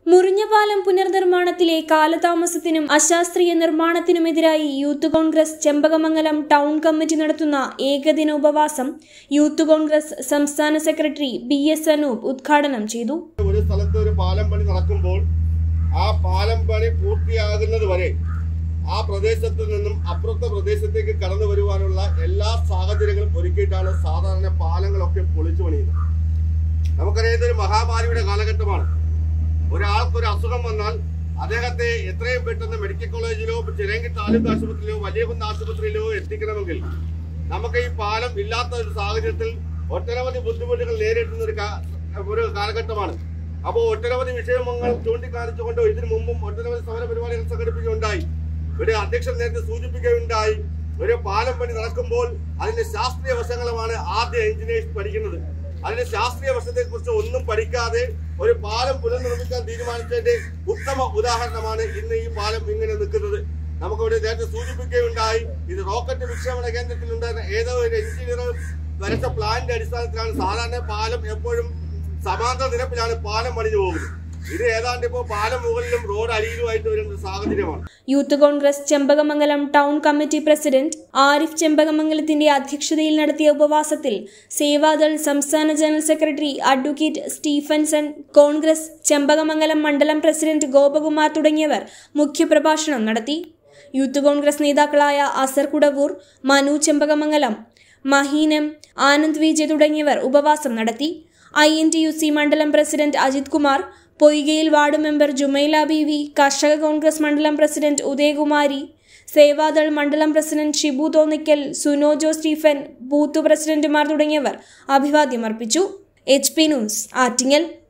മുറിഞ്ഞപാലം പുനർനിർമ്മാണത്തിലെ കാലതാമസത്തിനും അശാസ്ത്രീയ നിർമ്മാണത്തിനുമെതിരായി youth Congress Chempakamangalam town committee നടത്തുന്ന ഏകദിന ഉപവാസം യൂത്ത് കോൺഗ്രസ് സംസ്ഥാന സെക്രട്ടറി ബി എസ് അനൂപ് ഉദ്ഘാടനം ചെയ്തു ഒരു സ്ഥലത്ത് ഒരു പാലം പണി നടക്കുമ്പോൾ ആ പാലം പണി പൂർത്തിയാകുന്നത് വരെ ആ പ്രദേശത്ത് നിന്നും അപ്പുറത്തെ പ്രദേശത്തേക്ക് കടന്നു വരുവാനുള്ള എല്ലാ സാഹചര്യങ്ങളും ഒരുക്കിയിട്ടാണ് സാധാരണ പാലങ്ങളൊക്കെ പൊളിച്ചു പണിയുന്നത് നമുക്കറിയാം ഇതൊരു മഹാമാരിയുടെ കാലഘട്ടമാണ് ഒരാൾക്ക് ഒരു അസുഖം വന്നാൽ അദ്ദേഹത്തെ എത്രയും പെട്ടെന്ന് മെഡിക്കൽ കോളേജിലോ ചിരങ്കി താലൂക്ക് ആശുപത്രിയിലോ വലിയ കുന്ന് ആശുപത്രിയിലോ എത്തിക്കണമെങ്കിൽ നമുക്ക് ഈ പാലം ഇല്ലാത്ത ഒരു സാഹചര്യത്തിൽ ഒട്ടനവധി ബുദ്ധിമുട്ടുകൾ നേരിടുന്ന ഒരു കാ- ഒരു കാലഘട്ടമാണ് അപ്പോൾ ഒട്ടനവധി വിഷയങ്ങൾ ചൂണ്ടിക്കാണിച്ചുകൊണ്ട് ഇതിനു മുമ്പും ഒട്ടനവധി സമര പരിപാടികൾ സംഘടിപ്പിക്കുകയുണ്ടായി ഇവിടെ അധ്യക്ഷൻ നേരത്തെ സൂചിപ്പിക്കുകയുണ്ടായി ഒരു പാലം പണി നടക്കുമ്പോൾ അതിന്റെ ശാസ്ത്രീയ വശങ്ങളുമാണ് ആദ്യ എഞ്ചിനീയേഴ്സ് പഠിക്കുന്നത് അതിന്റെ ശാസ്ത്രീയ വശത്തെ കുറിച്ച് ഒന്നും പഠിക്കാതെ ഒരു പാലം പുനർനിർമ്മിക്കാൻ തീരുമാനിച്ചതിന്റെ ഉത്തമ ഉദാഹരണമാണ് ഇന്ന് ഈ പാലം ഇങ്ങനെ നിൽക്കുന്നത് നമുക്കിവിടെ നേരത്തെ സൂചിപ്പിക്കുകയുണ്ടായി ഇത് റോക്കറ്റ് വിക്ഷേപണ കേന്ദ്രത്തിൽ ഉണ്ടായിരുന്ന ഏതോ ഒരു എഞ്ചിനീയർ വരച്ച പ്ലാനിന്റെ അടിസ്ഥാനത്തിലാണ് സാധാരണ പാലം എപ്പോഴും സമാന്തര നിരപ്പിലാണ് പാലം പണിഞ്ഞു പോകുന്നത് ഇത് ഏതാണ്ട് ഇപ്പോൾ പാലം മുകളിലും റോഡ് അരിയിലുമായിട്ട് വരുന്ന ഒരു സാഹചര്യമാണ് youth Congress Chempakamangalam town committee president Arif ചെമ്പകമംഗലത്തിന്റെ അധ്യക്ഷതയിൽ നടത്തിയ ഉപവാസത്തിൽ സേവാദൾ സംസ്ഥാന general secretary advocate Stephenson Congress Chempakamangalam മണ്ഡലം പ്രസിഡന്റ് ഗോപകുമാർ തുടങ്ങിയവർ മുഖ്യപ്രഭാഷണം നടത്തി യൂത്ത് കോൺഗ്രസ് നേതാക്കളായ അസർ കുടവൂർ മനു ചെമ്പകമംഗലം മഹീനം ആനന്ദ് വിജയ് തുടങ്ങിയവർ ഉപവാസം നടത്തി I N T U C മണ്ഡലം പ്രസിഡന്റ് അജിത് കുമാർ പൊയ്കയിൽ വാർഡ് മെമ്പർ ജുമൈല ബീവി കർഷക കോൺഗ്രസ് മണ്ഡലം പ്രസിഡന്റ് ഉദയകുമാരി സേവാദൾ മണ്ഡലം president Shibu Thonnikkal Sunojo Stephen booth പ്രസിഡന്റുമാർ തുടങ്ങിയവർ അഭിവാദ്യം അർപ്പിച്ചു എച്ച് പി ന്യൂസ് ആറ്റിങ്ങൽ